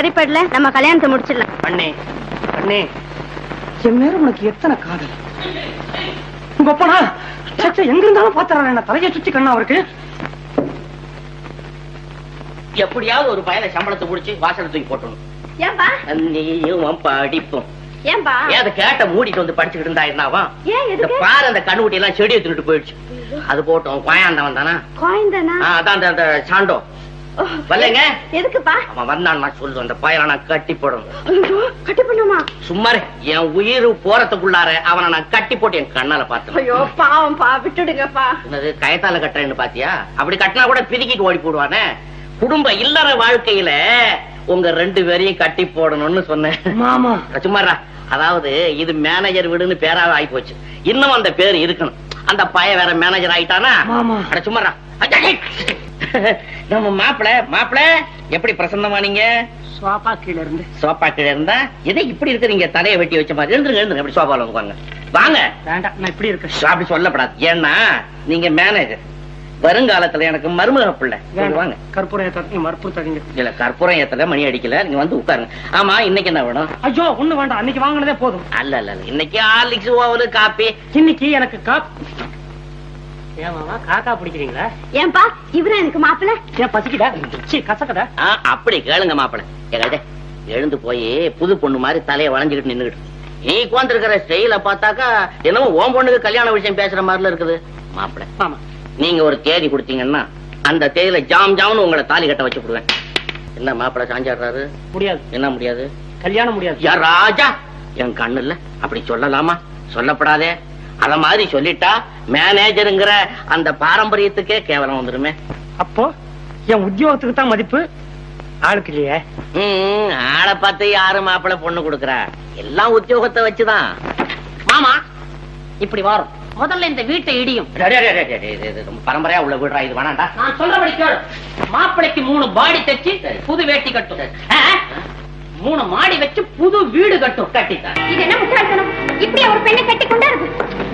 சரிப்படல நம்ம கல்யாணத்தை முடிச்சிடலாம் அண்ணே அண்ணே என் மேல உனக்கு எத்தனை காதல் உங்க அப்பனா சச்சா எங்க இருந்தாலும் பாத்துறான் என்ன தலையை சுத்தி கண்ணா அவருக்கு எப்படியாவது ஒரு பயல சம்பளத்தை முடிச்சு வாசலை தூக்கி போட்டணும் ஏன்பா நீயும் படிப்பும் ஏன்பா ஏன் அதை கேட்ட மூடிட்டு வந்து படிச்சுக்கிட்டு இருந்தா என்னவா ஏன் இந்த எதுக்கு பாரு அந்த கண்ணுக்குட்டி எல்லாம் செடியை தின்னுட்டு போயிடுச்சு அது போட்டோம் கோயாந்தவன் தானா கோயந்தானா ஆ, அதான் அந்த- அந்த சாண்டோ வரலைங்க? எதுக்குப்பா அவன் வந்தான் நான் சொல்லுவேன் அந்த பயலை நான் கட்டி போடணும் ஐயோ கட்டி பண்ணுமா சும்மா இரு. என் உயிர் போறதுக்குள்ளார அவனை நான் கட்டி போட்டு என் கண்ணால பார்த்தேன் ஐயோ பாவம்பா விட்டுடுங்கப்பா என்னது கயத்தால கட்டுறேன்னு பாத்தியா அப்படி கட்டினா கூட பிரிக்கிட்டு ஓடி போடுவானே குடும்ப இல்லற வாழ்க்கையில உங்க ரெண்டு பேரையும் கட்டி போடணும்னு சொன்னேன் மாமா சும்மாரா அதாவது இது மேனேஜர் வீடுன்னு பேராவே ஆகி போச்சு இன்னும் அந்த பேர் இருக்கணும் அந்த பைய வேற மேனேஜர் ஆயிட்டானா மாமா. அட சும்மாரா அடடே. நம்ம மாப்பிள மாப்பிள எப்படி பிரசன்னமா நீங்க சுவாப்பா கீழ இருந்து சோபா கீழ இருந்தா எதை இப்படி இருக்கிறீங்க தலையை வெட்டி வச்ச மாதிரி எழுந்துருங்க எழுந்துருங்க அப்படி சோபால வாங்க வாங்க வேண்டாம் நான் இப்படி இருக்கேன் அப்படி சொல்லப்படாது ஏன்னா நீங்க மேனேஜர் வருங்காலத்துல எனக்கு மருமக பிள்ளை சரி, வாங்க கற்பூரம் ஏத்தாதீங்க மறுப்புறுத்தாதீங்க இல்ல கற்பூரம் ஏத்தல மணி அடிக்கல நீங்க வந்து உட்காருங்க ஆமா இன்னைக்கு என்ன வேணும் ஐயோ ஒண்ணு வேண்டாம் அன்னைக்கு வாங்கினதே போதும் அல்ல அல்ல இல்ல. இன்னைக்கு ஹார்லிக்ஸ் ஓவலு காப்பி இன்னைக்கு எனக்கு காப் ஏமாவா காக்கா பிடிக்கிறீங்களா ஏன்பா இவரா எனக்கு மாப்பிள்ள ஏன் பசிக்குதா சீ கசக்கதா ஆ, அப்படி கேளுங்க மாப்பிள எங்கள்ட எழுந்து போய் புது பொண்ணு மாதிரி தலையை வளைஞ்சுக்கிட்டு நின்னுகிட்டு நீ உட்காந்துருக்கிற ஸ்டைல பார்த்தாக்கா என்னமோ ஓம் பொண்ணுக்கு கல்யாண விஷயம் பேசுற மாதிரில இருக்குது மாப்பிள ஆமா நீங்க ஒரு தேதி கொடுத்தீங்கன்னா அந்த தேதியில ஜாம் ஜாம்னு உங்களை தாலி கட்ட வச்சு விடுவேன் என்ன மாப்பிள சாஞ்சாடுறாரு முடியாது என்ன முடியாது கல்யாணம் முடியாது யா ராஜா என் கண்ணு இல்ல அப்படி சொல்லலாமா சொல்லப்படாதே அத மாதிரி சொல்லிட்டா மேனேஜருங்கிற அந்த பாரம்பரியத்துக்கே கேவலம் வந்துருமே அப்போ என் உத்தியோகத்துக்கு தான் மதிப்பு ஆளுக்கு இல்லையே ம், ஆளை பார்த்து யாரு மாப்பிளை பொண்ணு கொடுக்கறா எல்லாம் உத்தியோகத்தை வச்சுதான் மாமா இப்படி வரும் முதல்ல இந்த வீட்டை இடியும் டேய், டேய், டேய், டேய், இது- இது ரொம்ப பரம்பரையா உள்ள வீடுறா இது வேணாண்டா நான் சொல்றபடி கேளு மாப்பிளைக்கு மூணு பாடி தச்சு புது வேட்டி கட்டும் ஆ? மூணு மாடி வச்சு புது வீடு கட்டும் கட்டித்தான் இது என்ன முட்டாள்தனம் இப்படி ஒரு பெண்ணை கட்டி கொண்டாருது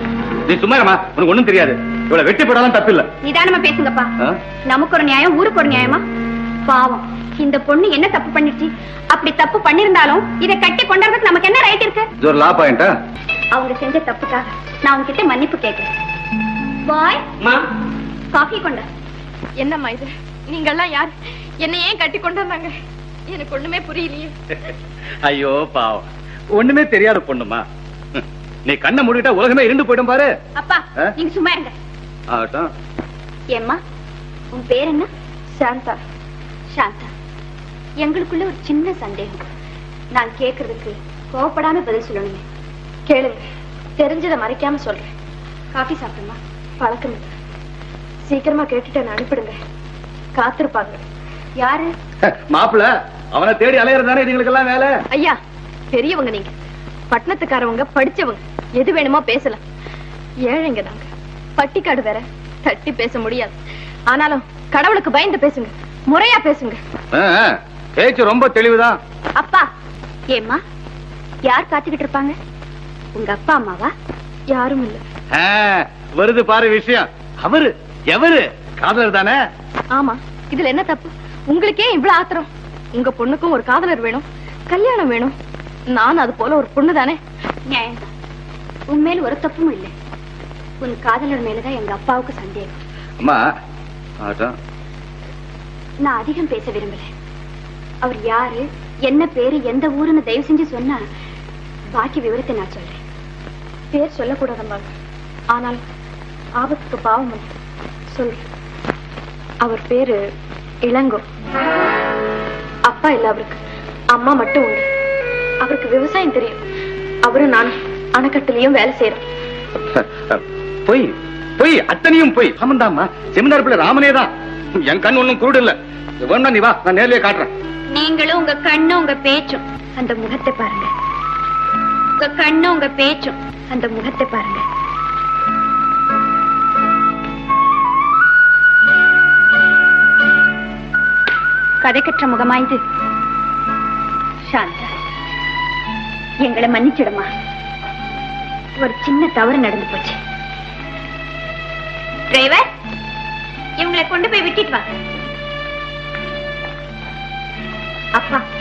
நீ சும்மா இருமா உனக்கு ஒண்ணும் தெரியாது இவ்வளவு வெட்டி போடாலும் தப்பு இல்ல நிதானமா பேசுங்கப்பா நமக்கு ஒரு நியாயம் ஊருக்கு ஒரு நியாயமா பாவம் இந்த பொண்ணு என்ன தப்பு பண்ணிருச்சு அப்படி தப்பு பண்ணிருந்தாலும் இதை கட்டி கொண்டாடுறதுக்கு நமக்கு என்ன ரைட் இருக்கு இது ஒரு லா பாயிண்டா அவங்க செஞ்ச தப்புக்காக நான் உங்ககிட்ட மன்னிப்பு கேட்கிறேன் பாய் காஃபி கொண்ட என்னம்மா இது நீங்கெல்லாம் யார் என்ன ஏன் கட்டி கொண்டு வந்தாங்க எனக்கு ஒண்ணுமே புரியலையே ஐயோ பாவம் ஒண்ணுமே தெரியாத பொண்ணுமா ஹம். நீ கண்ணை மூடிட்டா உலகமே இருண்டு போயிடும் பாரு அப்பா ஆ? நீங்க சும்மா இருங்க ஆகட்டும் ஏம்மா உன் பேர் என்ன சாந்தா சாந்தா எங்களுக்குள்ள ஒரு சின்ன சந்தேகம் நான் கேக்குறதுக்கு கோவப்படாம பதில் சொல்லணுமே கேளுங்க தெரிஞ்சதை மறைக்காம சொல்றேன் காஃபி சாப்பிடுமா பழக்கம் இல்லை சீக்கிரமா கேட்டுட்டு அனுப்பிடுங்க காத்திருப்பாங்க யாரு மாப்பிள அவனை தேடி அலையறதானே இதுங்களுக்கு எல்லாம் வேலை ஐயா பெரியவங்க நீங்க பட்டணத்துக்காரவங்க படிச்சவங்க எது வேணுமோ பேசலாம் ஏழைங்க நாங்க பட்டிக்காடு வேற தட்டி பேச முடியாது ஆனாலும் கடவுளுக்கு பயந்து பேசுங்க முறையா பேசுங்க ஆ, ஆ. பேச்சு ரொம்ப தெளிவுதான் அப்பா ஏம்மா யார் காத்துக்கிட்டு இருப்பாங்க உங்க அப்பா அம்மாவா யாரும் இல்ல ஆ, வருது பாரு விஷயம் அவரு எவரு காதலர் தானே ஆமா இதுல என்ன தப்பு உங்களுக்கே இவ்வளவு ஆத்திரம் உங்க பொண்ணுக்கும் ஒரு காதலர் வேணும் கல்யாணம் வேணும் நான் அது போல ஒரு பொண்ணு தானே நியாயம்தான் உன் மேல ஒரு தப்பும் இல்லை உன் காதலர் மேலதான் எங்க அப்பாவுக்கு சந்தேகம் அம்மா ஆகட்டும் நான் அதிகம் பேச விரும்பல அவர் யாரு என்ன பேரு எந்த ஊருன்னு தயவு செஞ்சு சொன்னா பாக்கி விவரத்தை நான் சொல்றேன் பேர் சொல்லக்கூடாதம்மா ஆனால் ஆபத்துக்கு பாவம் உண்டு. சொல்றேன் அவர் பேரு இளங்கோ அப்பா இல்ல அவருக்கு அம்மா மட்டும் உண்டு அவருக்கு விவசாயம் தெரியும் அவரும் நான் அணைக்கட்டுலயும் வேலை செய்யறோம் பொய் பொய் அத்தனையும் பொய் ஆமாண்டாமா செமினார் பிள்ளை ராமனே தான் என் கண் ஒண்ணும் குருடு இல்ல வேணா நீ வா நான் நேர்லயே காட்டுறேன் நீங்களும் உங்க கண்ணும் உங்க பேச்சும் அந்த முகத்தை பாருங்க உங்க கண்ணும் உங்க பேச்சும் அந்த முகத்தை பாருங்க கதைக்கற்ற முகமா இது சாந்தா எங்களை மன்னிச்சிடுமா ஒரு சின்ன தவறு நடந்து போச்சு டிரைவர் இவங்களை கொண்டு போய் விட்டுட்டு வாங்க அப்பா